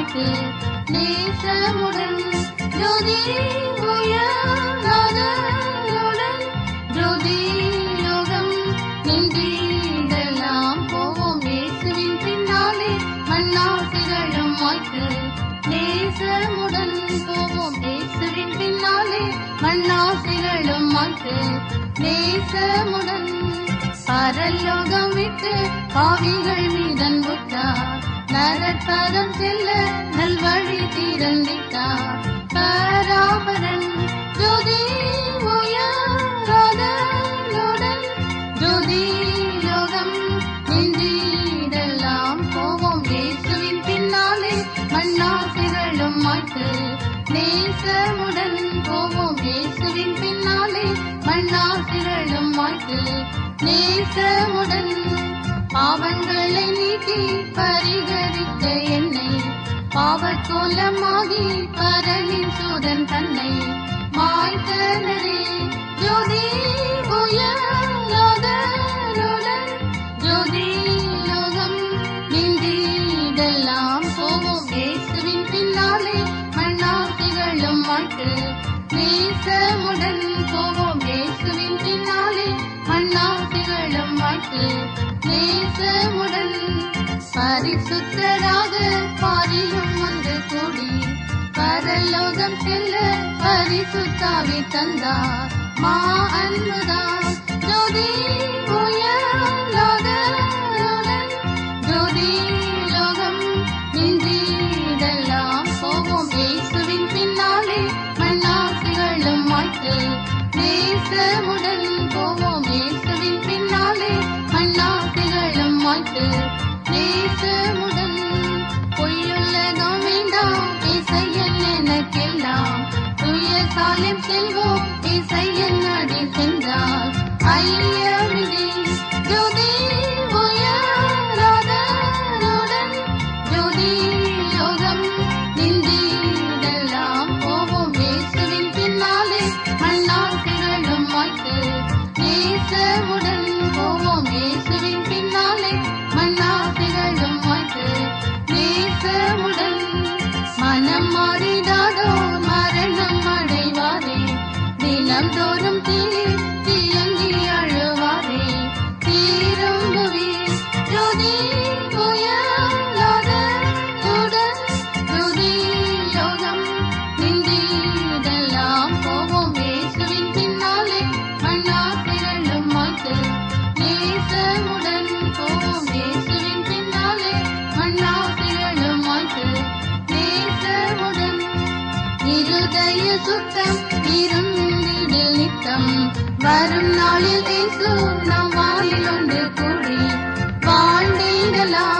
மாய்த்து நேசமுடன் ஜோதி உயர்நாதனுடன் ஜோதி லோகம் நின்றிடலாம் போவோம் இயேசுவின் பின்னாலே மண்ணாசிகளும் மாய்த்து நேசமுடன் போவோம் இயேசுவின் பின்னாலே மண்ணாசிகளும் மாய்த்து நேசமுடன் பரலோகம் விட்டு பாவிகள் மீதன் விட்டார் நரற்பதம் செல்ல நல்வழி திறந்திட்டார் பராபரன் ஜோதி உயர்ந்தனுடன் ஜோதி லோகம் நின்றிடலாம் போவோம் இயேசுவின் பின்னாலே மண்ணாசிகளும் மாய்த்து நேசமுடன் போவோம் இயேசுவின் பின்னாலே மண்ணாசிகளும் மாய்த்து நேசமுடன் பாவங்களை நீக்கி பரிகரித்த என்னை பாவக்கோலமாகி பரலின் சூதன் தன்னை மாய்த்தனரே ஜோதி உயர்ந்தனுடன் ஜோதி லோகம் நின்றிடலாம் போவோம் இயேசுவின் பின்னாலே மண்ணாசிகளும் மாட்டு நேசமுடன் போவோம் இயேசுவின் பின்னாலே மண்ணாசிகளும் மாட்டு நேசமுடன் பரிசுத்தராக பாரியும் வந்து கூடி பரலோகம் செல்ல பரிசுத்தாவி தந்தார் மா அன்புதான் ஜோதி உயர்ந்தனுடன் ஜோதி லோகம் நின்றிடலாம் போவோம் இயேசுவின் பின்னாலே மண்ணாசிகளும் மாய்த்து நேசமுடன் போவோம் இயேசுவின் பின்னாலே மண்ணாசிகளும் மாய்த்து நேசமுடன் பொய்யுள்ளகம் வேண்டாம் இசையன் எனக்கெல்லாம் துய சாலம் செல்வோம் இசையன் அடி சென்றால் ஐயமில்லை ஜோதி உயராதனுடன் ஜோதி லோகம் நின்றிடலாம் போவோம் இயேசுவின் பின்னாலே மண்ணால் திகழும் மாய்த்து நேசமுடன் போவோம் இயேசுவின் பின்னாலே மண்ணால் திகழும் மாய்த்து நேசமுடன் மனம் மாறிடாதோ மரணம் அடைவாரே தினம்தோறும் தீ தீயங்கி அழுவாரே தீரும்புவே ஜோதி உயர்ந்தனுடன் ஜோதி லோகம் நின்றிடலாம் போவோம் இயேசுவின் பின்னாலே மண்ணா திரளும் மாய்த்து நேசமுடன் போவோம் இயேசுவின் பின்னாலே மண்ணா திரளும் மாய்த்து நேசமுடன் இருதய சுத்தம் இருந்திடில் நித்தம் வரும் நாளில் இயேசு நம் வாயில் ஒன்று கூடி வாழ்ந்திடலாம்